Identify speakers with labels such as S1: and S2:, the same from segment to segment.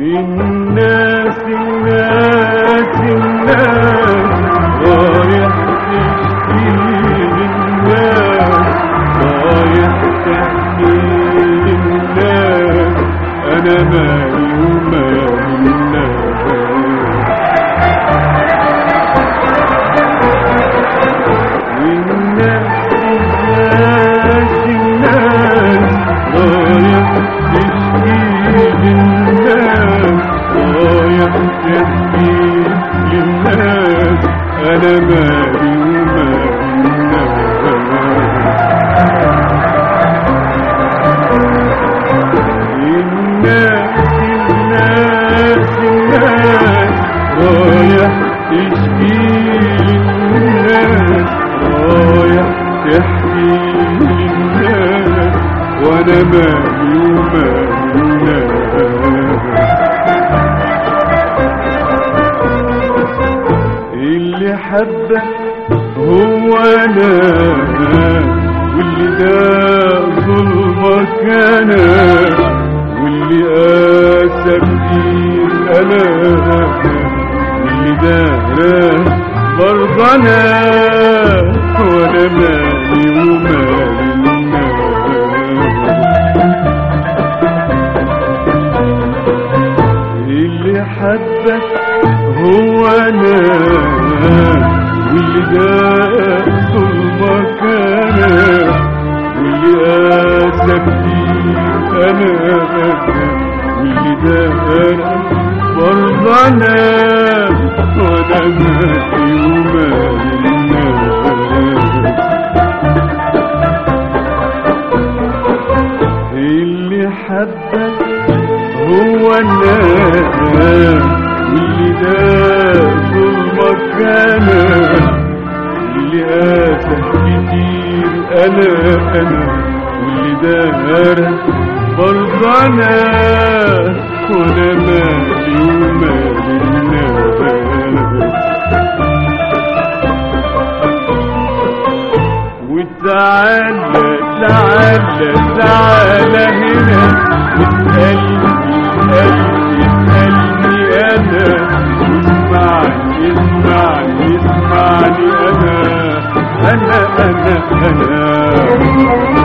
S1: الناس الناس الناس رايح تشكي للناس رايح تحكي للناس انا مالي ومال الناس الناس الناس الناس رايح تشكي للناس رايح تحكي للناس انا مالي ومال الناس الناس الناس الناس رايح تشكي للناس رايح تحكي للناس وانا مالي ومال الناس اللي حبك هو انا واللي ده ظلمك انا واللي قاسى كتير انا واللي ده برضه انا وانا مالي ومال الناس اللي حبك هو انا واللي ده ظلمك انا واللي قاسى كتير انا واللي ده انا برضه انا وانا ماشي ومال الناس اللي حبك هو الناس واللي ده ظلمك انا اللي قاسى كتير انا انا واللي ده هرى برضه انا وانا مالي ومال الناس وتعالى تعالى تعالى هنا واسألني اسألني اسألني انا واسمعني اسمعني اسمعني انا انا انا انا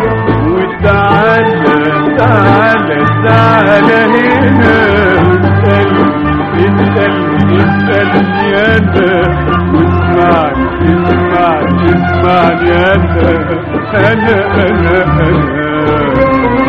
S1: وتعالى تعالى تعالى هنا اسألني اسألني اسألني انا واسمعني اسمعني اسمعني انا انا انا انا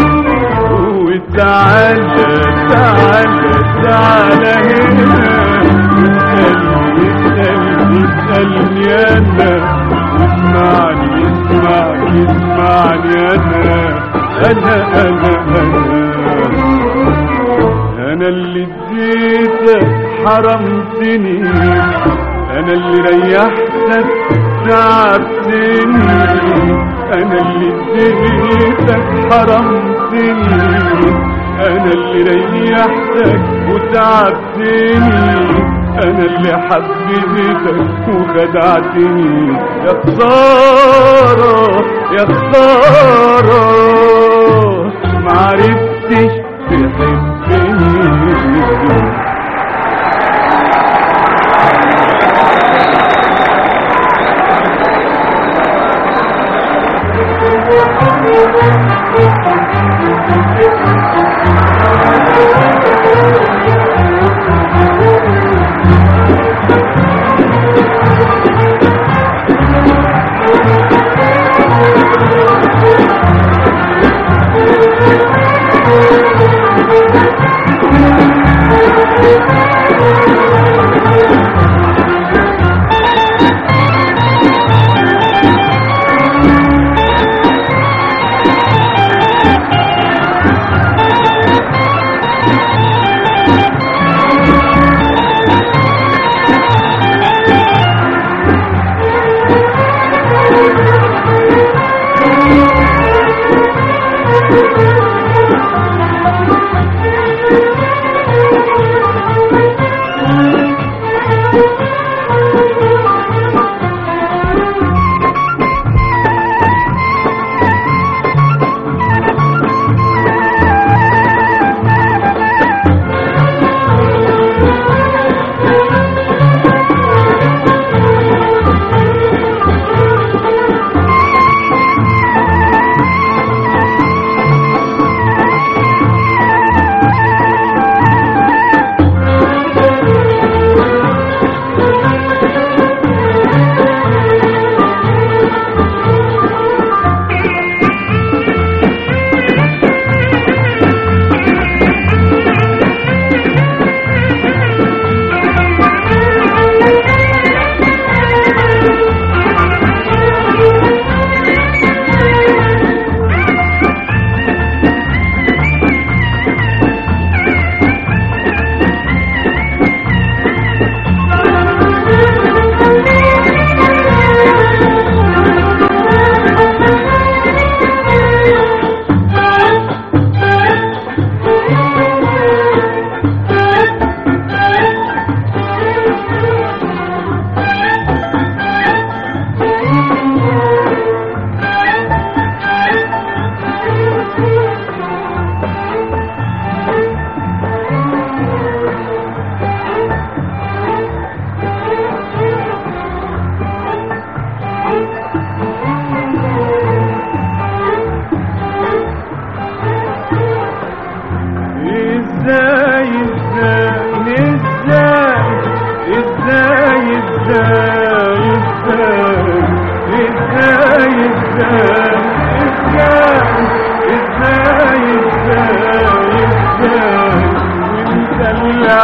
S1: وتعالى تعالى تعالى هنا اسألني اسألني اسألني انا واسمعني اسمعني اسمعني انا انا انا انا انا اللي اديتك حرمتني انا اللي ريحتك تعبتني انا اللي اديتك حرمتني انا اللي ريحتك وتعبتني انا اللي حبيتك وخدعتني يا خسارة يا خسارة معرفتش تحبني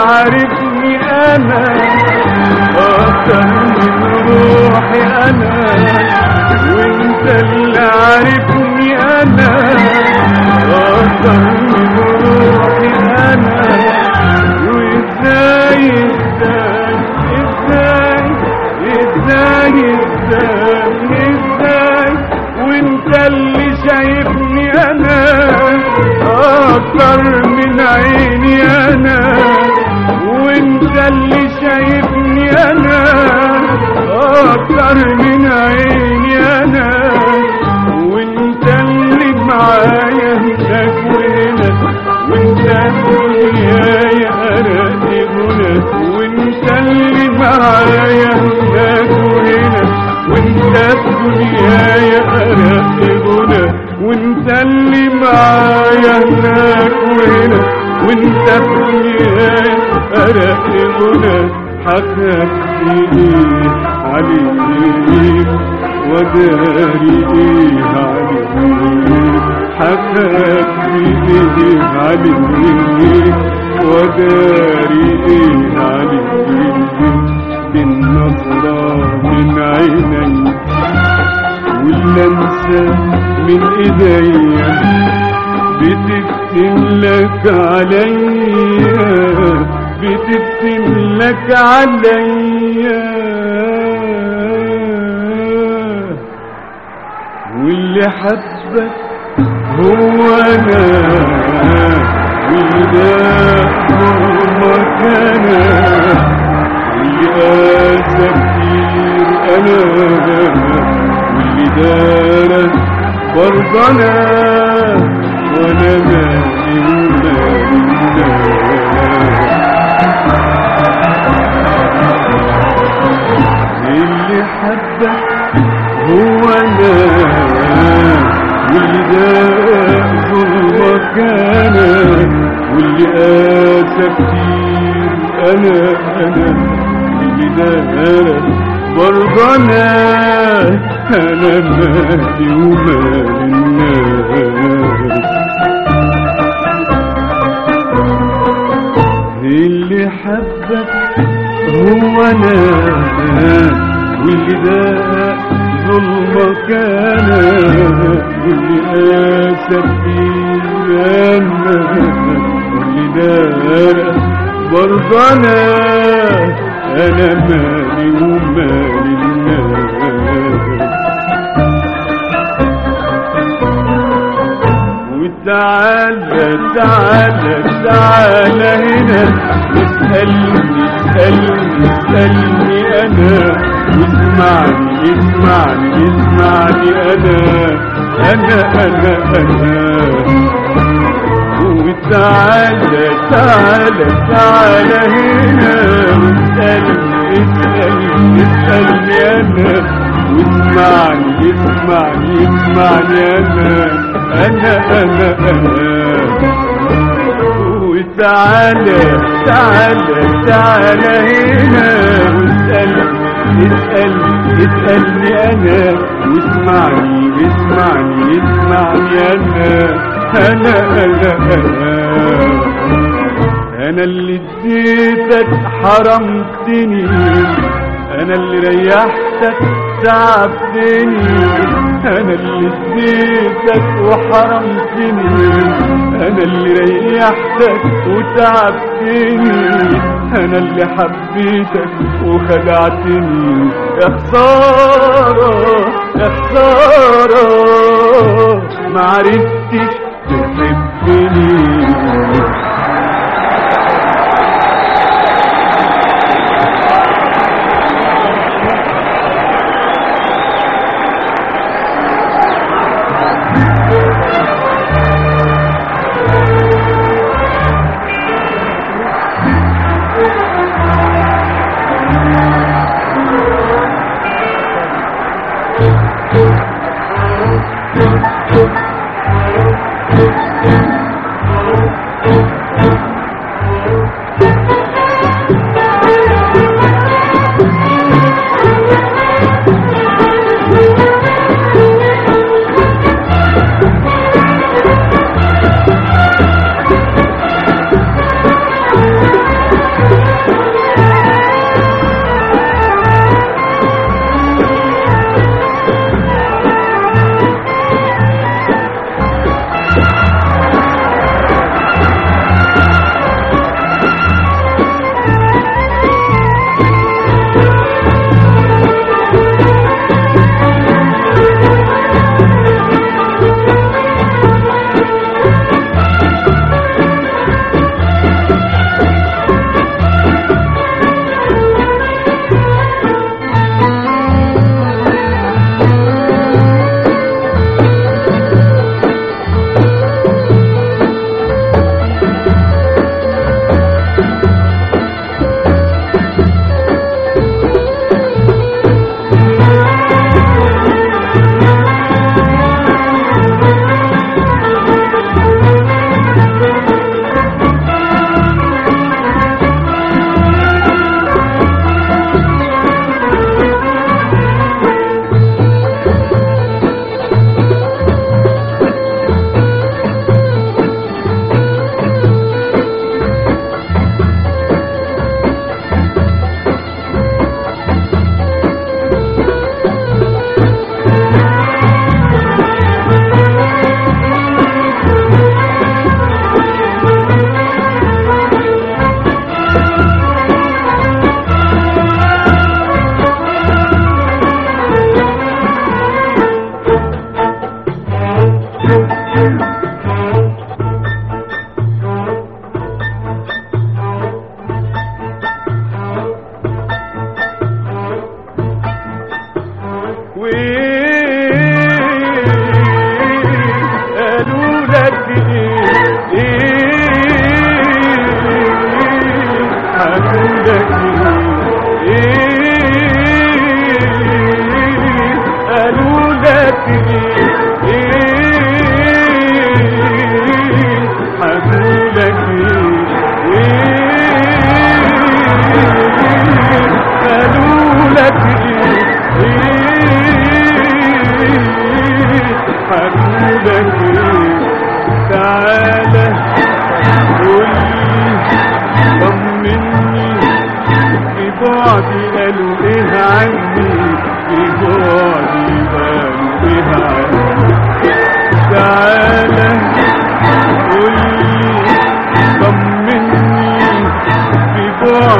S1: عارفني انا اكتر من روحي انا وانت اللي عارفني انا اكتر من روحي انا وازاي ازاي ازاي ازاي ازاي ازاي وانت اللي شايفني انا اكتر من عيني انا وانت اللي شايفني انا اكتر من عيني انا وانت اللي معايا هناك وهنا وانت الدنيا يا قرأت هنا وانت اللي معايا هناك وهنا وانت الدنيا يا قرأت هنا وانت اللي معايا هناك وهنا وانت الدنيا يا قرأت هنا حكت ايه عليك وداري ايه عليك حكت ايه عليك وداري ايه عليك بالنظرة من عيني واللمسة من ايديا بتبتم لك عليا بتبتم لك عليا واللي حبك هو انا وده مكانا واللي قاسى كتير انا واللي دار برضه انا وانا مالي ومالي اللي حبك هو انا واللي ده ظلمك انا واللي قاسى كتير انا انا واللي ده برضه انا انا مالي ومال الناس اللي حبك هو انا واللي ده ظلمك انا واللي قاسى كتير انا واللي ده برضه انا انا مالي ومال الناس وتعالى تعالى تعالى هنا اسألني اسألني اسألني انا واسمعني اسمعني اسمعني انا انا انا انا وتعالى تعالى تعالى هنا واسألني اسألني اسألني انا واسمعني اسمعني اسمعني انا انا انا انا وتعالى تعالى تعالى هنا واسألني اسألني اسألني انا واسمعني اسمعني اسمعني انا انا انا انا انا اللي اديتك حرمتني انا اللي ريحتك تعبتني انا اللي اديتك وحرمتني انا اللي ريحتك وتعبتني انا اللي حبيتك وخدعتني يا خسارة يا خسارة ما عرفتش تحبني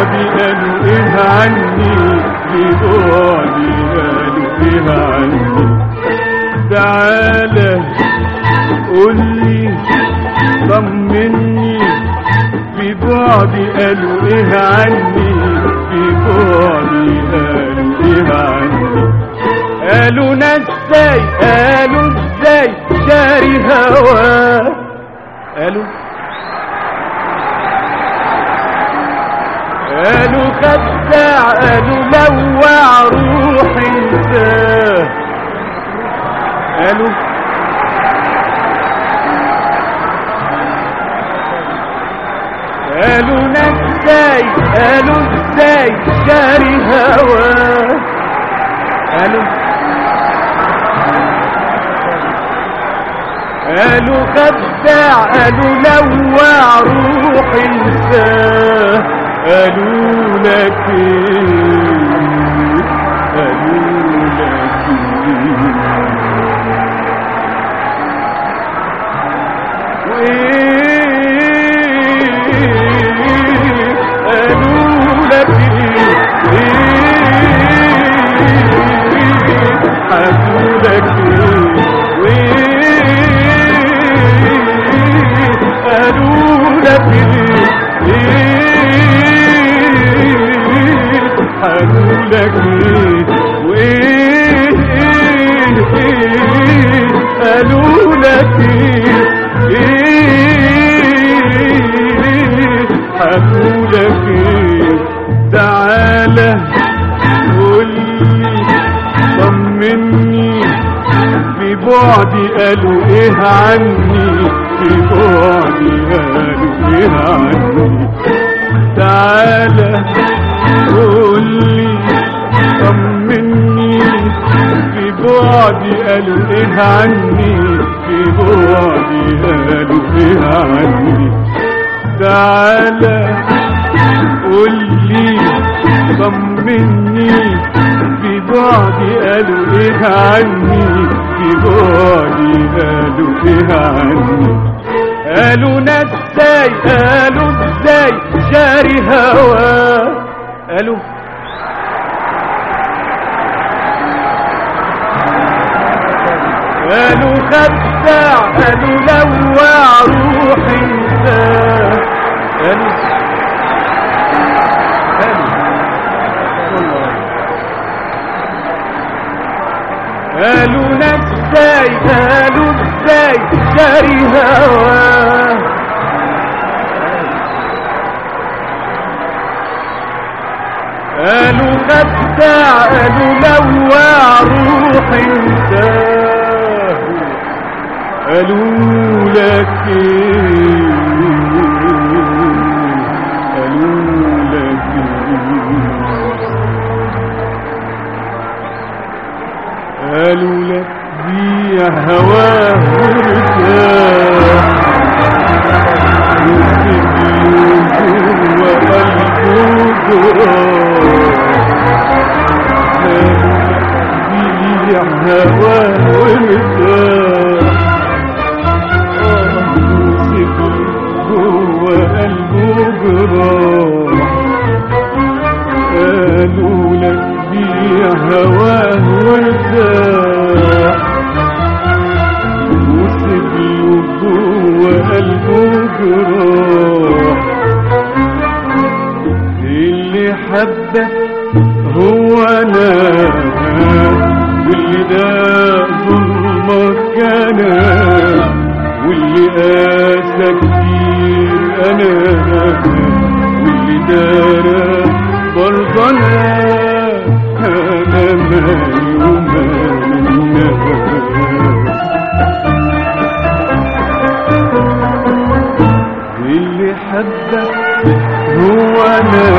S1: بعدي قالوا ايه عني في بعدي قالوا ايه عني تعالى قولي طمني في بعدي قالوا ايه عني في بعدي قالوا ايه عني قالوا ناس ازاي قالوا ازاي شاري هوا قالوا قالوا خداع قالوا لوع روح انساه قالوا قالوا ازاي قالوا ازاي شاري هوا قالوا قالوا خداع قالوا لوع روح انساه قالوا لك ايه قالوا لك ايه قالوا لك ايه قالوا لك ايه قالوا لك ايه قالوا لك ايه قالوا لك ايه قالوا لك تعالى قولي طمني في بعدي قالوا ايه عني في بعدي قالوا ايه عني تعالى قولي طمني في بعدي قالوا ايه عني في بعدي قالوا ايه عني تعالى قولي طمني في بعدي قالوا ايه عني في بعدي قالوا ايه عني قالوا ناس ازاي قالوا ازاي شاري هوا قالوا قالوا خداع قالوا لوع روح انساه قالوا قالوا ناس ازاي قالوا ازاي شاري هوا قالوا خداع قالوا لوع روح انساه قالوا لك ايه قالوا لك ايه قالوا لك بيع هواه وارتاح بيع هواه وارتاح جوه قلبه جراح قالوا لك بيع هواه وارتاح وسيب له جوه قلبه جراح اللي حبك هو انا واللي ده ظلمك انا واللي قاسى كتير انا واللي دارى برضه انا انا مالي ومال الناس اللي حبك هو انا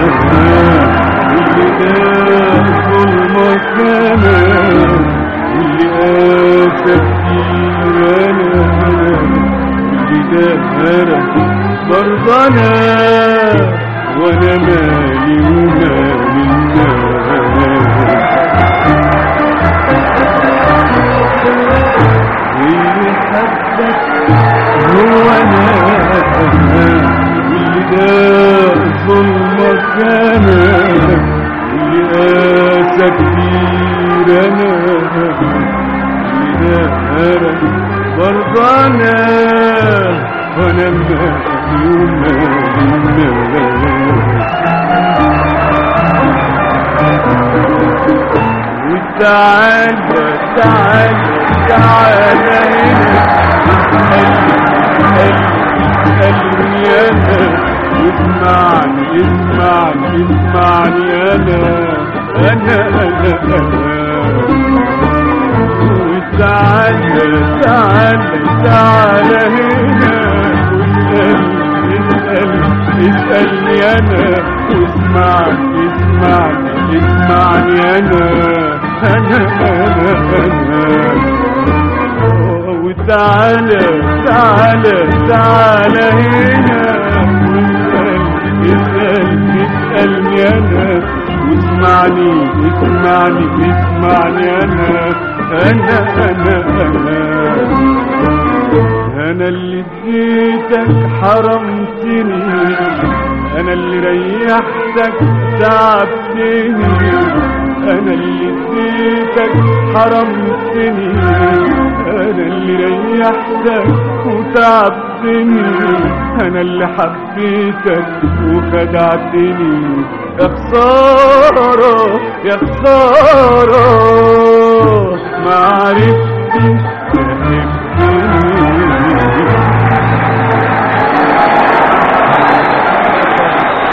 S1: اللي ده ظلمك انا اللي قاسى كتير انا اللي ده برضه انا وانا مالي ومال الناس اللي حبك هو انا اللي ده ظلم مكانك اللي قاسى كتير انا اللي دارك برضه انا وانا مالي ومالي الناس وتعالى تعالى تعالى هنا اسألني انا اسمعني اسمعني اسمعني انا انا انا انا وتعالى تعالى تعالى هنا واسألني اسألني اسألني انا واسمعني اسمعني اسمعني انا انا انا انا وتعالى تعالى تعالى هنا واسألني اسألني اسألني انا واسمعني اسمعني اسمعني انا انا انا انا انا اللي اديتك حرمتني انا اللي ريحتك تعبتني انا اللي اديتك حرمتني انا اللي ريحتك وتعبتني انا اللي حبيتك وخدعتني يا خسارة يا خسارة ما عرفتش